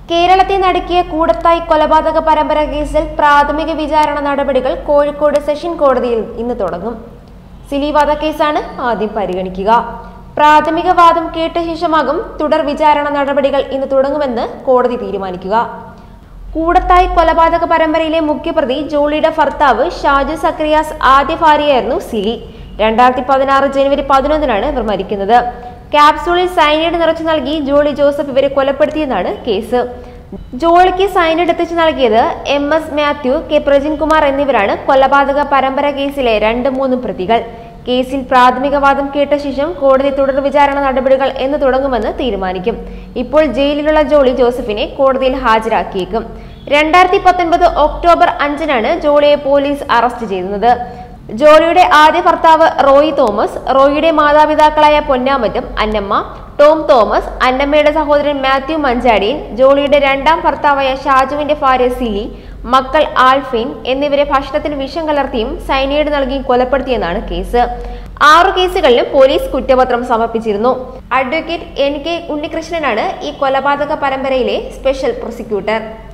കേരളത്തെ നടുക്കിയ കൂടത്തായി കൊലപാതക പരമ്പര കേസിൽ പ്രാഥമിക വിചാരണ നടപടികൾ കോഴിക്കോട് സെഷൻ കോടതിയിൽ ഇന്ന് തുടങ്ങും സിലി വധക്കേസാണ് ആദ്യം പരിഗണിക്കുക പ്രാഥമിക വാദം കേട്ട ശേഷമാകും തുടർ വിചാരണ നടപടികൾ ഇന്ന് തുടങ്ങുമെന്ന് കോടതി തീരുമാനിക്കുക കൂടത്തായി കൊലപാതക പരമ്പരയിലെ മുഖ്യപ്രതി ജോളിയുടെ ഭർത്താവ് ഷാജു സക്രിയാസ് ആദ്യ ഭാര്യയായിരുന്നു സിലി രണ്ടായിരത്തി പതിനാറ് ജനുവരി പതിനൊന്നിനാണ് ഇവർ മരിക്കുന്നത് ക്യാപ്സൂളിൽ സൈനൈഡ് നിറച്ചു നൽകി ജോളി ജോസഫ് ഇവരെ കൊലപ്പെടുത്തിയെന്നാണ് കേസ് ജോളിക്ക് സൈനൈഡ് എത്തിച്ചു നൽകിയത് M S Mathew K Prajin Kumar എന്നിവരാണ് കൊലപാതക പരമ്പര കേസിലെ രണ്ട് മൂന്നും പ്രതികൾ കേസിൽ പ്രാഥമിക വാദം കേട്ട ശേഷം കോടതി തുടർ വിചാരണ നടപടികൾ എന്ന് തുടങ്ങുമെന്ന് തീരുമാനിക്കും ഇപ്പോൾ ജയിലിലുള്ള ജോളി ജോസഫിനെ കോടതിയിൽ ഹാജരാക്കിയേക്കും രണ്ടായിരത്തി പത്തൊൻപത് ഒക്ടോബർ അഞ്ചിനാണ് ജോളിയെ പോലീസ് അറസ്റ്റ് ചെയ്യുന്നത് ജോളിയുടെ ആദ്യ ഭർത്താവ് റോയി തോമസ് റോയിയുടെ മാതാപിതാക്കളായ പൊന്നാമറ്റും അന്നമ്മ ടോം തോമസ് അന്നമ്മയുടെ സഹോദരൻ മാത്യു മഞ്ചാടിയൻ ജോളിയുടെ രണ്ടാം ഭർത്താവായ ഷാജുവിന്റെ ഭാര്യ സിലി മക്കൾ ആൽഫിൻ എന്നിവരെ ഭക്ഷണത്തിന് വിഷം കലർത്തിയും സൈനൈഡ് നൽകിയും കൊലപ്പെടുത്തിയെന്നാണ് കേസ് ആറു കേസുകളിലും പോലീസ് കുറ്റപത്രം സമർപ്പിച്ചിരുന്നു അഡ്വക്കേറ്റ് എൻ കെ ഉണ്ണികൃഷ്ണനാണ് ഈ കൊലപാതക പരമ്പരയിലെ സ്പെഷ്യൽ പ്രോസിക്യൂട്ടർ